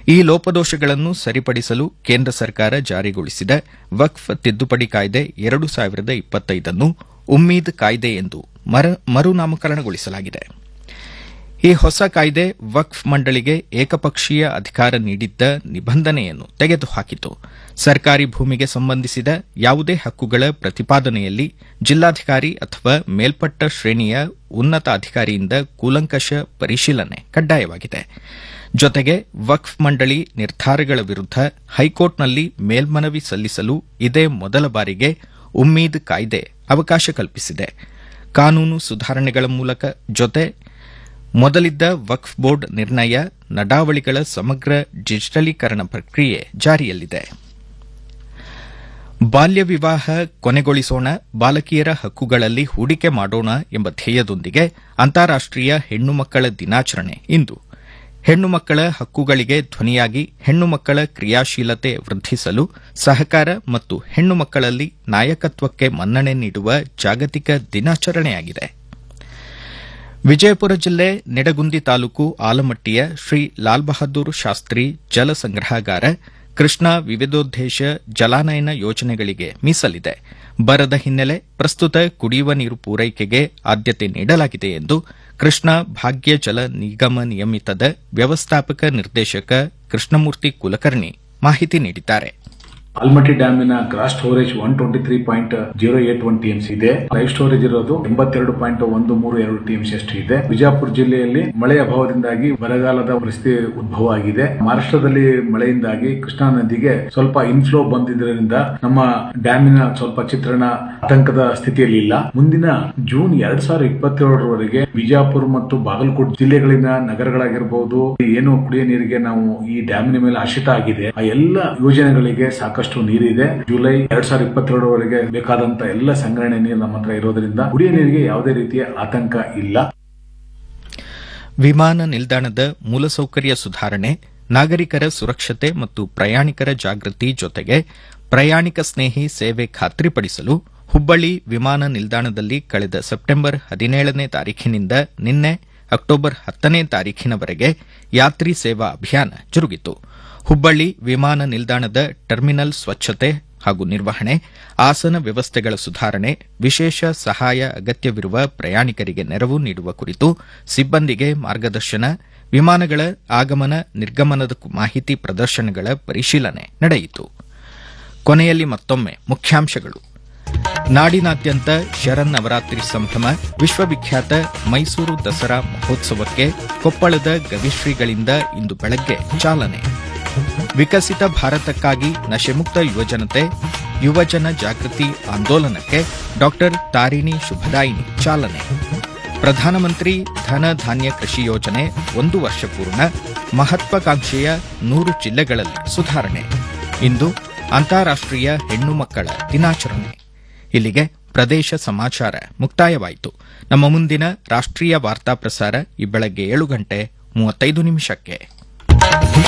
ಈ ಲೋಪದೋಷಗಳನ್ನು ಸರಿಪಡಿಸಲು ಕೇಂದ್ರ ಸರ್ಕಾರ ಜಾರಿಗೊಳಿಸಿದ ವಕ್ಫ್ ತಿದ್ದುಪಡಿ ಕಾಯ್ದೆ ಎರಡು ಸಾವಿರದ ಇಪ್ಪತ್ತೈದನ್ನು ಉಮ್ಮೀದ್ ಕಾಯ್ದೆ ಎಂದು ಮರುನಾಮಕರಣಗೊಳಿಸಲಾಗಿದೆ ಈ ಹೊಸ ಕಾಯ್ದೆ ವಕ್ಫ್ ಮಂಡಳಿಗೆ ಏಕಪಕ್ಷೀಯ ಅಧಿಕಾರ ನೀಡಿದ್ದ ನಿಬಂಧನೆಯನ್ನು ತೆಗೆದುಹಾಕಿತು ಸರ್ಕಾರಿ ಭೂಮಿಗೆ ಸಂಬಂಧಿಸಿದ ಯಾವುದೇ ಹಕ್ಕುಗಳ ಪ್ರತಿಪಾದನೆಯಲ್ಲಿ ಜಿಲ್ಲಾಧಿಕಾರಿ ಅಥವಾ ಮೇಲ್ಪಟ್ಟ ಶ್ರೇಣಿಯ ಉನ್ನತ ಅಧಿಕಾರಿಯಿಂದ ಕೂಲಂಕಷ ಪರಿಶೀಲನೆ ಕಡ್ಡಾಯವಾಗಿದೆ ಜೊತೆಗೆ ವಕ್ಫ್ ಮಂಡಳಿ ನಿರ್ಧಾರಗಳ ವಿರುದ್ದ ಹೈಕೋರ್ಟ್ನಲ್ಲಿ ಮೇಲ್ಮನವಿ ಸಲ್ಲಿಸಲು ಇದೇ ಮೊದಲ ಬಾರಿಗೆ ಉಮ್ಮೀದ್ ಕಾಯ್ದೆ ಅವಕಾಶ ಕಲ್ಪಿಸಿದೆ ಕಾನೂನು ಸುಧಾರಣೆಗಳ ಮೂಲಕ ಜೊತೆ ಮೊದಲಿದ್ದ ವಕ್ಫ್ ಬೋರ್ಡ್ ನಿರ್ಣಯ ನಡಾವಳಿಗಳ ಸಮಗ್ರ ಡಿಜಿಟಲೀಕರಣ ಪ್ರಕ್ರಿಯೆ ಜಾರಿಯಲ್ಲಿದೆ ಬಾಲ್ಯ ವಿವಾಹ ಕೊನೆಗೊಳಿಸೋಣ ಬಾಲಕಿಯರ ಹಕ್ಕುಗಳಲ್ಲಿ ಹೂಡಿಕೆ ಮಾಡೋಣ ಎಂಬ ಧ್ಯೇಯದೊಂದಿಗೆ ಅಂತಾರಾಷ್ಟೀಯ ಹೆಣ್ಣು ಮಕ್ಕಳ ದಿನಾಚರಣೆ ಇಂದು ಹೆಣ್ಣು ಮಕ್ಕಳ ಹಕ್ಕುಗಳಿಗೆ ಧ್ವನಿಯಾಗಿ ಹೆಣ್ಣು ಮಕ್ಕಳ ಕ್ರಿಯಾಶೀಲತೆ ವೃದ್ಧಿಸಲು ಸಹಕಾರ ಮತ್ತು ಹೆಣ್ಣು ಮಕ್ಕಳಲ್ಲಿ ನಾಯಕತ್ವಕ್ಕೆ ಮನ್ನಣೆ ನೀಡುವ ಜಾಗತಿಕ ದಿನಾಚರಣೆಯಾಗಿದೆ ವಿಜಯಪುರ ಜಿಲ್ಲೆ ನಿಡಗುಂದಿ ತಾಲೂಕು ಆಲಮಟ್ಟಿಯ ಶ್ರೀ ಲಾಲ್ ಬಹದ್ದೂರ್ ಶಾಸ್ತ್ರಿ ಜಲ ಸಂಗ್ರಹಾಗಾರ ಕೃಷ್ಣಾ ವಿವಿಧೋದ್ದೇಶ ಜಲಾನಯನ ಯೋಜನೆಗಳಿಗೆ ಮೀಸಲಿದೆ ಬರದ ಹಿನ್ನೆಲೆ ಪ್ರಸ್ತುತ ಕುಡಿಯುವ ನೀರು ಪೂರೈಕೆಗೆ ಆದ್ಯತೆ ನೀಡಲಾಗಿದೆ ಎಂದು ಕೃಷ್ಣಾ ಭಾಗ್ಯ ಜಲ ನಿಗಮ ನಿಯಮಿತದ ವ್ಯವಸ್ಥಾಪಕ ನಿರ್ದೇಶಕ ಕೃಷ್ಣಮೂರ್ತಿ ಕುಲಕರ್ಣಿ ಮಾಹಿತಿ ನೀಡಿದ್ದಾರೆ ಆಲ್ಮಟ್ಟಿ ಡ್ಯಾಮಿನ gross storage one twenty three point zero eight one TMC ಇದೆ ಲೈವ್ ಸ್ಟೋರೇಜ್ ಇರೋದು ಎಂಬತ್ತೆರಡು ಪಾಯಿಂಟ್ ಒಂದು ಮೂರು ಎರಡು ಟಿಎಂಸಿ ಅಷ್ಟು ಇದೆ ಬಿಜಾಪುರ ಜಿಲ್ಲೆಯಲ್ಲಿ ಮಳೆ ಅಭಾವದಿಂದಾಗಿ ಬರಗಾಲದ ಪರಿಸ್ಥಿತಿ ಉದ್ಭವ ಆಗಿದೆ ಮಹಾರಾಷ್ಟ್ರದಲ್ಲಿ ಮಳೆಯಿಂದಾಗಿ ಕೃಷ್ಣಾ ನದಿಗೆ ಸ್ವಲ್ಪ ಇನ್ಫ್ಲೋ ಬಂದಿದ್ದರಿಂದ ನಮ್ಮ ಡ್ಯಾಮಿನ ಸ್ವಲ್ಪ ಚಿತ್ರಣ ಆತಂಕದ ಸ್ಥಿತಿಯಲ್ಲಿ ಇಲ್ಲ ಮುಂದಿನ ಜೂನ್ ಎರಡ್ ಸಾವಿರದ ಇಪ್ಪತ್ತೇಳರವರೆಗೆ ಬಿಜಾಪುರ ಮತ್ತು ಬಾಗಲಕೋಟೆ ಜಿಲ್ಲೆಗಳಿನ ನಗರಗಳಾಗಿರಬಹುದು ಏನು ಕುಡಿಯ ನೀರಿಗೆ ನಾವು ಈ ಡ್ಯಾಮಿನ ಮೇಲೆ ಆಶ್ರಿತ ಆಗಿದೆ ಆ ಎಲ್ಲ ಯೋಜನೆಗಳಿಗೆ ಸಾಕಷ್ಟು ನೀರಿದೆ ಜುಲೈ ಎರಡ್ ಸಾವಿರದ ಇಪ್ಪತ್ತೆರಡರವರೆಗೆ ಬೇಕಾದಂತ ಎಲ್ಲ ಸಂಗ್ರಹಣೆ ನೀರು ನಮ್ಮ ಹತ್ರ ಇರೋದ್ರಿಂದ ಕುಡಿಯ ನೀರಿಗೆ ಯಾವುದೇ ರೀತಿಯ ಆತಂಕ ಇಲ್ಲ ವಿಮಾನ ನಿಲ್ದಾಣದ ಮೂಲಸೌಕರ್ಯ ಸುಧಾರಣೆ ನಾಗರಿಕರ ಸುರಕ್ಷತೆ ಮತ್ತು ಪ್ರಯಾಣಿಕರ ಜಾಗೃತಿ ಜೊತೆಗೆ ಪ್ರಯಾಣಿಕ ಸ್ನೇಹಿ ಸೇವೆ ಖಾತ್ರಿಪಡಿಸಲು ಹುಬ್ಬಳ್ಳಿ ವಿಮಾನ ನಿಲ್ದಾಣದಲ್ಲಿ ಕಳೆದ ಸೆಪ್ಟೆಂಬರ್ ಹದಿನೇಳನೇ ತಾರೀಖಿನಿಂದ ನಿನ್ನೆ ಅಕ್ಟೋಬರ್ ಹತ್ತನೇ ತಾರೀಖಿನವರೆಗೆ ಯಾತ್ರಿ ಸೇವಾ ಅಭಿಯಾನ ಜರುಗಿತು ಹುಬ್ಬಳ್ಳಿ ವಿಮಾನ ನಿಲ್ದಾಣದ ಟರ್ಮಿನಲ್ ಸ್ವಚ್ಛತೆ ಹಾಗೂ ನಿರ್ವಹಣೆ ಆಸನ ವ್ಯವಸ್ಥೆಗಳ ಸುಧಾರಣೆ ವಿಶೇಷ ಸಹಾಯ ಅಗತ್ಯವಿರುವ ಪ್ರಯಾಣಿಕರಿಗೆ ನೆರವು ನೀಡುವ ಕುರಿತು ಸಿಬ್ಬಂದಿಗೆ ಮಾರ್ಗದರ್ಶನ ವಿಮಾನಗಳ ಆಗಮನ ನಿರ್ಗಮನದ ಮಾಹಿತಿ ಪ್ರದರ್ಶನಗಳ ಪರಿಶೀಲನೆ ನಡೆಯಿತು ಕೊನೆಯಲ್ಲಿ ಮತ್ತೊಮ್ಮೆ ಮುಖ್ಯಾಂಶಗಳು ನಾಡಿನಾದ್ಯಂತ ಶರನ್ನವರಾತ್ರಿ ಸಂಭ್ರಮ ವಿಶ್ವವಿಖ್ಯಾತ ಮೈಸೂರು ದಸರಾ ಮಹೋತ್ಸವಕ್ಕೆ ಕೊಪ್ಪಳದ ಗವಿಶ್ರೀಗಳಿಂದ ಇಂದು ಬೆಳಗ್ಗೆ ಚಾಲನೆ ವಿಕಸಿತ ಭಾರತಕ್ಕಾಗಿ ನಶೆಮುಕ್ತ ಯುವಜನತೆ ಯುವಜನ ಜಾಗೃತಿ ಆಂದೋಲನಕ್ಕೆ ಡಾ ತಾರಿಣಿ ಶುಭದಾಯಿನಿ ಚಾಲನೆ ಪ್ರಧಾನಮಂತ್ರಿ ಧನ ಧಾನ್ಯ ಕೃಷಿ ಯೋಜನೆ ಒಂದು ವರ್ಷ ಪೂರ್ಣ ಮಹತ್ವಾಕಾಂಕ್ಷೆಯ ನೂರು ಜಿಲ್ಲೆಗಳಲ್ಲಿ ಸುಧಾರಣೆ ಇಂದು ಅಂತಾರಾಷ್ಟೀಯ ಹೆಣ್ಣು ಮಕ್ಕಳ ದಿನಾಚರಣೆ ಇಲ್ಲಿಗೆ ಪ್ರದೇಶ ಸಮಾಚಾರ ಮುಕ್ತಾಯವಾಯಿತು ನಮ್ಮ ಮುಂದಿನ ರಾಷ್ಟ್ರೀಯ ವಾರ್ತಾ ಪ್ರಸಾರ ಈ ಬೆಳಗ್ಗೆ ಏಳು ಗಂಟೆ ಮೂವತ್ತೈದು ನಿಮಿಷಕ್ಕೆ